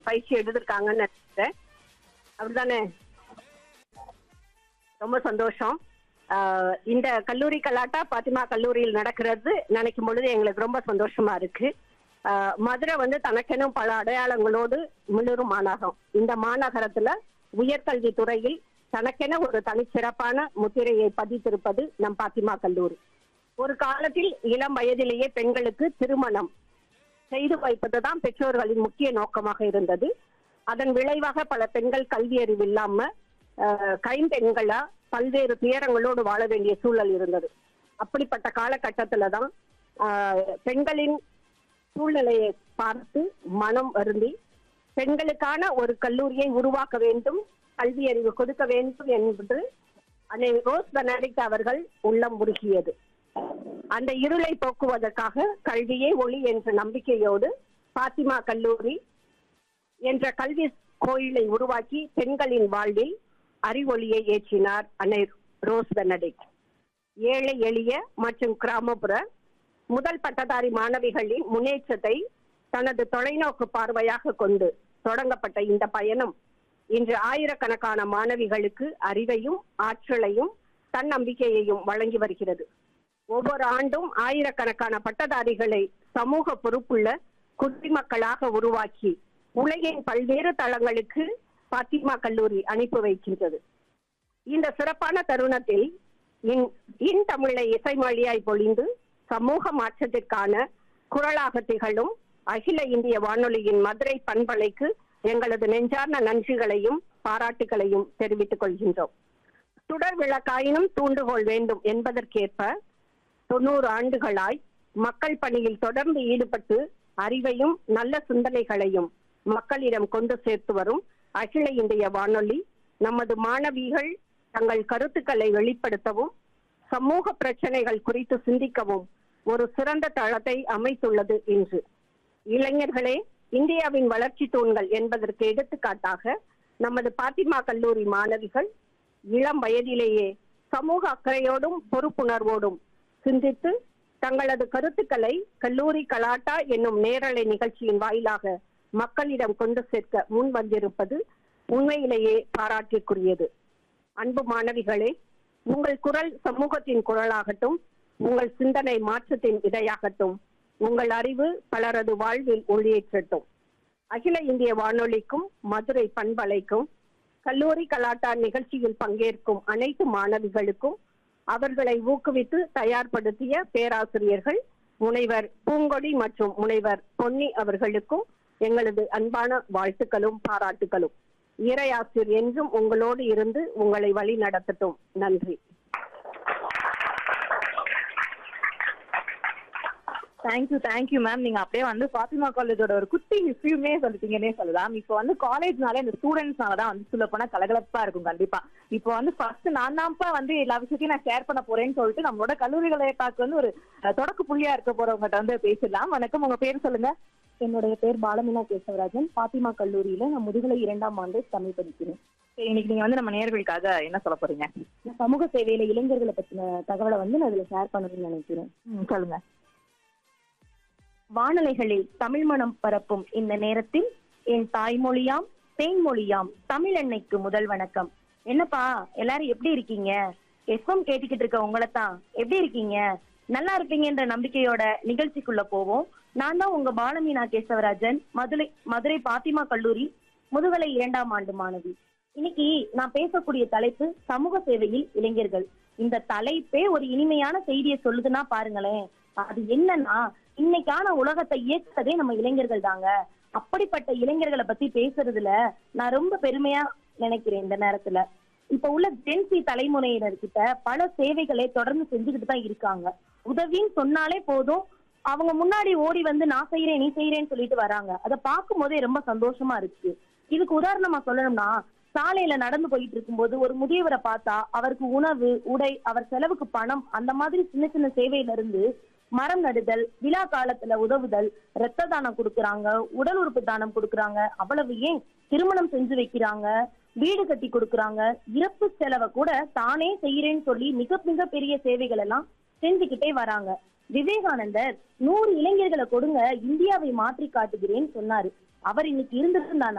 பயிற்சி எடுத்திருக்காங்கன்னு நினைக்கிறேன் அப்படிதானே ரொம்ப சந்தோஷம் ஆஹ் இந்த கல்லூரி கலாட்டா பாத்திமா கல்லூரியில் நடக்கிறது நினைக்கும் பொழுது எங்களுக்கு ரொம்ப சந்தோஷமா இருக்கு ஆஹ் மதுரை வந்து தனக்கெனும் பல அடையாளங்களோடு மிளிரும் மாநகரம் இந்த மாநகரத்துல உயர்கல்வி துறையில் தனக்கென ஒரு தனிச்சிறப்பான முத்திரையை பதித்திருப்பது நம் பாத்திமா கல்லூரி ஒரு காலத்தில் இளம் வயதிலேயே பெண்களுக்கு திருமணம் செய்து வைப்பதுதான் பெற்றோர்களின் முக்கிய நோக்கமாக இருந்தது அதன் விளைவாக பல பெண்கள் கல்வி அறிவு இல்லாம ஆஹ், கைம்பெண்களா பல்வேறு துயரங்களோடு வாழ வேண்டிய சூழல் இருந்தது அப்படிப்பட்ட காலகட்டத்துல தான் ஆஹ், பெண்களின் சூழ்நிலையை பார்த்து மனம் வருந்தி பெண்களுக்கான ஒரு கல்லூரியை உருவாக்க வேண்டும் கல்வி அறிவு கொடுக்க வேண்டும் என்று அன்னை ரோஸ் பெனடிக்ட் அவர்கள் உள்ளம் உருகியது அந்த இருளை போக்குவதற்காக கல்வியே ஒளி என்ற நம்பிக்கையோடு பாத்திமா கல்லூரி என்ற கல்வி கோயிலை உருவாக்கி பெண்களின் வாழ்வில் அறிவொளியை ஏற்றினார் அன்னை ரோஸ் பெனடிக்ட் ஏழை எளிய மற்றும் கிராமப்புற முதல் பட்டதாரி மாணவிகளின் முன்னேற்றத்தை தனது தொலைநோக்கு பார்வையாக கொண்டு தொடங்கப்பட்ட இந்த பயணம் இன்று ஆயிரக்கணக்கான மாணவிகளுக்கு அறிவையும் ஆற்றலையும் தன்னம்பிக்கையையும் வழங்கி வருகிறது ஒவ்வொரு ஆண்டும் ஆயிரக்கணக்கான பட்டதாரிகளை சமூக பொறுப்புள்ள குடிமக்களாக உருவாக்கி உலகின் பல்வேறு தளங்களுக்கு பாத்திமா கல்லூரி அனுப்பி வைக்கின்றது இந்த சிறப்பான தருணத்தில் இன் இன் தமிழை இசைமொழியாய் பொழிந்து சமூக மாற்றத்திற்கான குரலாக திகழும் அகில இந்திய வானொலியின் மதுரை பண்பலைக்கு எங்களது நெஞ்சார்ந்த நன்றிகளையும் பாராட்டுகளையும் தெரிவித்துக் கொள்கின்றோம் சுடர் விளக்காயினும் தூண்டுகோல் வேண்டும் என்பதற்கேற்ப தொண்ணூறு ஆண்டுகளாய் மக்கள் பணியில் தொடர்ந்து ஈடுபட்டு அறிவையும் நல்ல சிந்தனைகளையும் மக்களிடம் கொண்டு சேர்த்து வரும் அகில இந்திய வானொலி நமது மாணவிகள் தங்கள் கருத்துக்களை வெளிப்படுத்தவும் சமூக பிரச்சனைகள் குறித்து சிந்திக்கவும் ஒரு சிறந்த தளத்தை அமைத்துள்ளது இன்று இளைஞர்களே இந்தியாவின் வளர்ச்சி தூண்கள் என்பதற்கு எடுத்துக்காட்டாக நமது பாத்திமா கல்லூரி மாணவிகள் இளம் வயதிலேயே சமூக அக்கறையோடும் பொறுப்புணர்வோடும் சிந்தித்து தங்களது கருத்துக்களை கல்லூரி கலாட்டா என்னும் நேரலை நிகழ்ச்சியின் வாயிலாக மக்களிடம் கொண்டு சேர்க்க முன் வந்திருப்பது உண்மையிலேயே பாராட்டிற்குரியது அன்பு மாணவிகளே உங்கள் குரல் சமூகத்தின் குரலாகட்டும் உங்கள் சிந்தனை மாற்றத்தின் இடையாகட்டும் உங்கள் அறிவு பலரது வாழ்வில் ஒளியேற்றட்டும் அகில இந்திய வானொலிக்கும் மதுரை பண்பலைக்கும் கல்லூரி கலாட்டா நிகழ்ச்சியில் பங்கேற்கும் அனைத்து மாணவிகளுக்கும் அவர்களை ஊக்குவித்து தயார்படுத்திய பேராசிரியர்கள் முனைவர் பூங்கொடி மற்றும் முனைவர் பொன்னி அவர்களுக்கும் எங்களது அன்பான வாழ்த்துக்களும் பாராட்டுகளும் இறையாசிரியர் என்றும் உங்களோடு இருந்து உங்களை வழி நடத்தட்டும் நன்றி தேங்க்யூ தேங்க்யூ மேம் நீங்க அப்படியே வந்து ஃபாத்திமா காலேஜோட ஒரு குட்டி ஹிஸ்டரியுமே சொல்லிட்டீங்கன்னே சொல்லலாம் இப்போ வந்து காலேஜ்னாலே இந்த ஸ்டூடெண்ட்ஸ்னால தான் வந்து சொல்ல போனா கலகலப்பா இருக்கும் கண்டிப்பா இப்போ வந்து ஃபர்ஸ்ட் நான் தான்ப்பா வந்து எல்லா விஷயத்தையும் நான் ஷேர் பண்ண போறேன்னு சொல்லிட்டு நம்மளோட கல்லூரிகளை பார்க்க வந்து ஒரு அஹ், தொடக்க புள்ளியா இருக்க போறவங்ககிட்ட வந்து பேசலாம் வணக்கம் உங்க பேர் சொல்லுங்க என்னுடைய பேர் பாலமீனா கேசவராஜன் பாத்திமா கல்லூரியில நான் முதுகலை இரண்டாம் ஆண்டு தமிழ் படிக்கிறேன் சரி, இன்னைக்கு நீங்க வந்து நம்ம நேர்களுக்காக என்ன சொல்ல போறீங்க நான் சமூக சேவையில இளைஞர்களை பத்தின தகவலை வந்து நான் இதுல ஷேர் பண்ணணும்னு நினைக்கிறேன் ம், சொல்லுங்க வானலைகளில் தமிழ் மணம் பரப்பும் இந்த நேரத்தில் என் தாய்மொழியாம் தேன்மொழியாம் தமிழ் அன்னைக்கு முதல் வணக்கம் என்னப்பா எல்லாரும் எப்படி இருக்கீங்க எஃப்எம் கேட்டுக்கிட்டு இருக்க உங்களை தான் எப்படி இருக்கீங்க நல்லா இருப்பீங்கன்ற நம்பிக்கையோட நிகழ்ச்சிக்குள்ள போவோம் நான் தான் உங்க பாலமீனா கேசவராஜன் மதுரை மதுரை பாத்திமா கல்லூரி முதுகலை இரண்டாம் ஆண்டு மாணவி இன்னைக்கு நான் பேசக்கூடிய தலைப்பு சமூக சேவையில் இளைஞர்கள் இந்த தலைப்பே ஒரு இனிமையான செய்தியை சொல்லுதுன்னா பாருங்களேன் அது என்னன்னா இன்னைக்கான உலகத்தை இயக்குறதே நம்ம இளைஞர்கள் தாங்க அப்படிப்பட்ட இளைஞர்களை பத்தி பேசுறதுல நான் ரொம்ப பெருமையா நினைக்கிறேன் இந்த நேரத்துல இப்ப உள்ள ஜென்சி தலைமுறையினர்கிட்ட பல சேவைகளை தொடர்ந்து செஞ்சுக்கிட்டு தான் இருக்காங்க உதவின்னு சொன்னாலே போதும் அவங்க முன்னாடி ஓடி வந்து நான் செய்யறேன் நீ செய்யறேன்னு சொல்லிட்டு வராங்க அதை பார்க்கும் போதே ரொம்ப சந்தோஷமா இருக்கு இதுக்கு உதாரணமா சொல்லணும்னா சாலையில நடந்து போயிட்டு இருக்கும்போது ஒரு முதியவரை பார்த்தா அவருக்கு உணவு உடை அவர் செலவுக்கு பணம் அந்த மாதிரி சின்ன சின்ன சேவையில இருந்து மரம் நடுதல் விழா காலத்துல உதவுதல் ரத்த தானம் கொடுக்கறாங்க உடல் உறுப்பு தானம் கொடுக்கறாங்க அவ்வளவு ஏன் திருமணம் செஞ்சு வைக்கிறாங்க வீடு கட்டி கொடுக்கறாங்க இறப்பு செலவை கூட தானே செய்யறேன்னு சொல்லி மிக மிக பெரிய சேவைகள் எல்லாம் செஞ்சுக்கிட்டே வராங்க விவேகானந்தர் நூறு இளைஞர்களை கொடுங்க இந்தியாவை மாற்றி காட்டுகிறேன்னு சொன்னாரு அவர் இன்னைக்கு இருந்திருந்தானா